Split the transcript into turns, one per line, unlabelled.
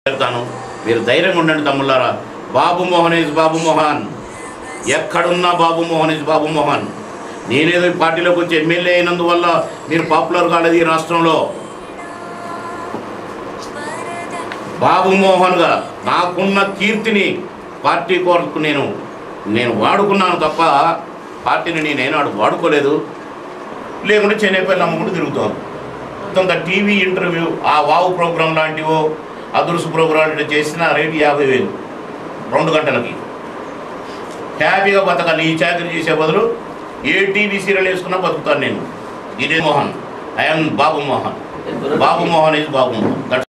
చెప్తాను మీరు ధైర్యంగా ఉండండి తమ్ముళ్ళారా బాబు మోహన్ ఇస్ బాబు మోహన్ ఎక్కడున్నా బాబు మోహన్ ఇస్ బాబు మోహన్ నేనేదో ఈ పార్టీలోకి వచ్చి ఎమ్మెల్యే అయినందువల్ల మీరు పాపులర్ కాలేదు ఈ రాష్ట్రంలో బాబు మోహన్గా నాకున్న కీర్తిని పార్టీ కొరకు నేను నేను వాడుకున్నాను తప్ప పార్టీని నేను ఏనాడు వాడుకోలేదు లేకుంటే చెన్నైపల్లి అమ్ముకుంటూ తిరుగుతాను కొంత టీవీ ఇంటర్వ్యూ ఆ వావు ప్రోగ్రాం లాంటివో అదృశ్య ప్రోగ్రాం లాంటివి చేసిన రేటు యాభై వేలు రెండు గంటలకి హ్యాపీగా బతకాలి ఈ చాకరీ చేసే బదులు ఏ టీవీ సీరియల్ వేసుకున్నా బతుకుతాను నేను ఇదే Mohan I'm Babu Mohan Babu Mohan is Babu Mohan That's